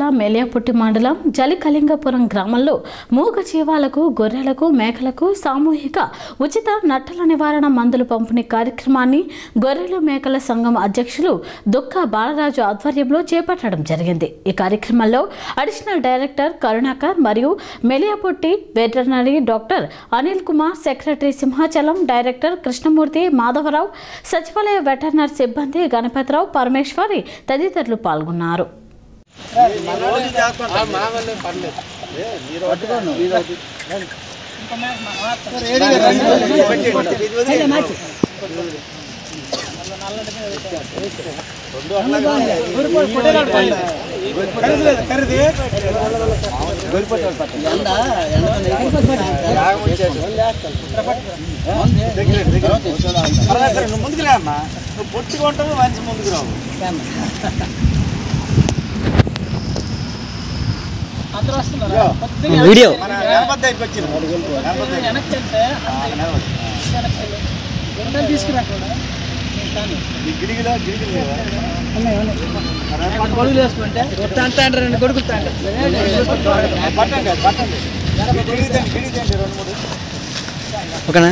జిల్లా మేలియాపుట్టి మండలం జలికలింగపురం గ్రామంలో మూగ జీవాలకు గొర్రెలకు మేకలకు సామూహిక ఉచిత నట్టల నివారణ మందుల పంపిణీ కార్యక్రమాన్ని గొర్రెలు మేకల సంఘం అధ్యక్షులు దుఃఖ బాలరాజు ఆధ్వర్యంలో చేపట్టడం జరిగింది ఈ కార్యక్రమంలో అడిషనల్ డైరెక్టర్ కరుణాకర్ మరియు Meliaputti veterinary doctor Anil Kumar secretary Simhachalam director Krishnamurthy Madhavarao సచివాలయ వెటర్నరీ సిబ్బంది గణపతిరావు పరమేశ్వరి తదితరులు పాల్గొన్నారు నువ్వు ముందుకు రా అమ్మా నువ్వు పొట్టుగా ఉంటావు మంచి ముందుకు రావు వీడియో మన గణపతి అయిపోయింది గణపతి గిడిగిలో గిడిగిలు లేవా? పట్టండి అది పట్టండి గిడిగిదండి గిడిగిదండి రెండు మూడు ఓకేనా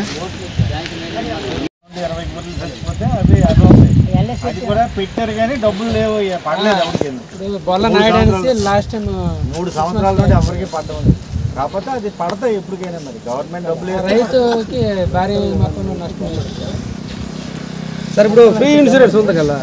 ఇరవై గొర్రెలు చచ్చిపోతే అవి అవి అవుతాయి. అది కూడా పెట్టారు కానీ డబ్బులు లేవు ఇక పడలేదు ఎవరికి బొల్ల నాయడానికి లాస్ట్ టైం మూడు సంవత్సరాల నుండి ఎవరికి పడ్డం కాకపోతే అది పడతాయి ఎప్పటికైనా మరి గవర్నమెంట్ డబ్బులు వేస్తే రైతుకి భారీ మొత్తం నష్టం సార్ ఇప్పుడు ఫ్రీ ఇన్సూరెన్స్ ఉంది కదా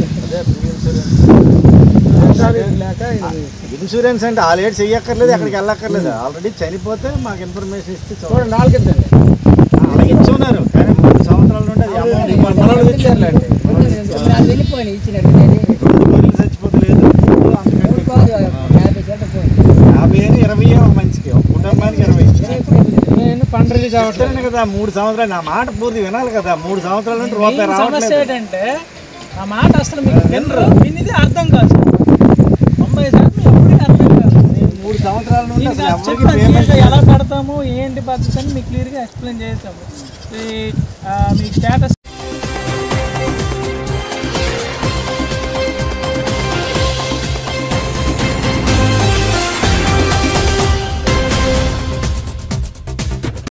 లేక ఇది ఇన్సూరెన్స్ అంటే ఆల్రెడీ చెయ్యక్కర్లేదు ఎక్కడికి వెళ్ళక్కర్లేదు ఆల్రెడీ చనిపోతే మాకు ఇన్ఫర్మేషన్ ఇస్తే చాలు. చూడండి నాలుగిందండి అలాగే ఇచ్చి ఉన్నారు కానీ మూడు సంవత్సరాల నుండి అది అమౌంట్ మనలో తెచ్చారులేండి వెళ్ళిపోయినాయి ఇచ్చినట్టు నేను రెండు గొర్రెలు చచ్చిపోతలేదు అంతకంటే యాభై శాతం పోయింది యాభై అని ఇరవై ఒక మనిషికి ఒక కుటుంబానికి ఇరవై నేను ఫండ్ రిలీజ్ అవ్వట్లేదు చెప్తాను కదా మూడు సంవత్సరాలు నా మాట పూర్తి వినాలి కదా మూడు సంవత్సరాల నుండి రూపాయి సమస్య రావట్లేదు ఏంటంటే ఆ మాట అసలు మీకు వినరు వినిది అర్థం కాదు తొంభై శాతం ఎప్పటికీ అర్థం కాదు మూడు సంవత్సరాల నుండి దీనికి అసలు ఎవరికి చెప్పాను పేమెంట్ క్లియర్గా ఎలా పడతాము ఏంటి పద్ధతి అని మీకు క్లియర్గా ఎక్స్ప్లెయిన్ చేసాము ఈ, ఆ, మీ స్టేటస్